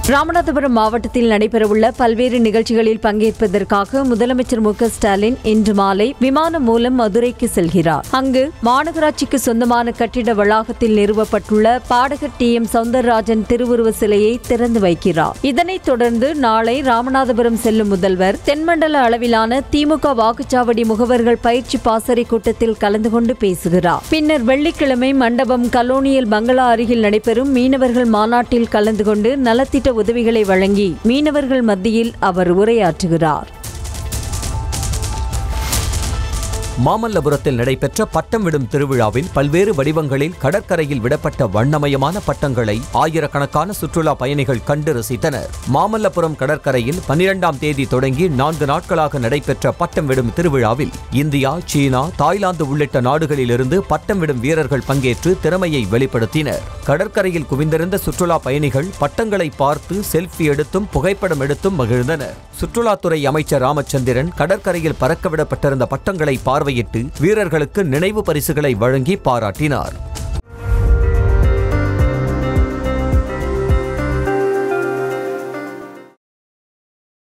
ராமநாதபுரம் மாவட்டத்தில் நடைபெறவுள்ள பல்வேறு நிகழ்ச்சிகளில் பங்கேற்பதற்காக முதலமைச்சர் மு க ஸ்டாலின் இன்று மாலை விமானம் மூலம் மதுரைக்கு செல்கிறார் அங்கு மாநகராட்சிக்கு சொந்தமான கட்டிட வளாகத்தில் நிறுவப்பட்டுள்ள பாடகர் டி எம் சவுந்தரராஜன் திருவுருவ சிலையை திறந்து வைக்கிறார் இதனைத் தொடர்ந்து நாளை ராமநாதபுரம் செல்லும் முதல்வர் தென்மண்டல அளவிலான திமுக வாக்குச்சாவடி முகவர்கள் பயிற்சி பாசறை கூட்டத்தில் கலந்து கொண்டு பேசுகிறார் பின்னர் வெள்ளிக்கிழமை மண்டபம் கலோனியல் பங்களா அருகில் நடைபெறும் மீனவர்கள் மாநாட்டில் கலந்து கொண்டு நலத்திட்ட உதவிகளை வழங்கி மீனவர்கள் மத்தியில் அவர் உரையாற்றுகிறார் மாமல்லபுரத்தில் நடைபெற்ற பட்டம் விடும் திருவிழாவில் பல்வேறு வடிவங்களில் கடற்கரையில் விடப்பட்ட வண்ணமயமான பட்டங்களை ஆயிரக்கணக்கான சுற்றுலா பயணிகள் கண்டு ரசித்தனர் மாமல்லபுரம் கடற்கரையில் பன்னிரெண்டாம் தேதி தொடங்கி நான்கு நாட்களாக நடைபெற்ற பட்டம் விடும் திருவிழாவில் இந்தியா சீனா தாய்லாந்து உள்ளிட்ட நாடுகளிலிருந்து பட்டம் விடும் வீரர்கள் பங்கேற்று திறமையை வெளிப்படுத்தினர் கடற்கரையில் குவிந்திருந்த சுற்றுலா பயணிகள் பட்டங்களை பார்த்து செல்ஃபி எடுத்தும் புகைப்படம் எடுத்தும் மகிழ்ந்தனர் சுற்றுலாத்துறை அமைச்சர் ராமச்சந்திரன் கடற்கரையில் பறக்கவிடப்பட்டிருந்த பட்டங்களை பார்வையிட்டு வீரர்களுக்கு நினைவு பரிசுகளை வழங்கி பாராட்டினார்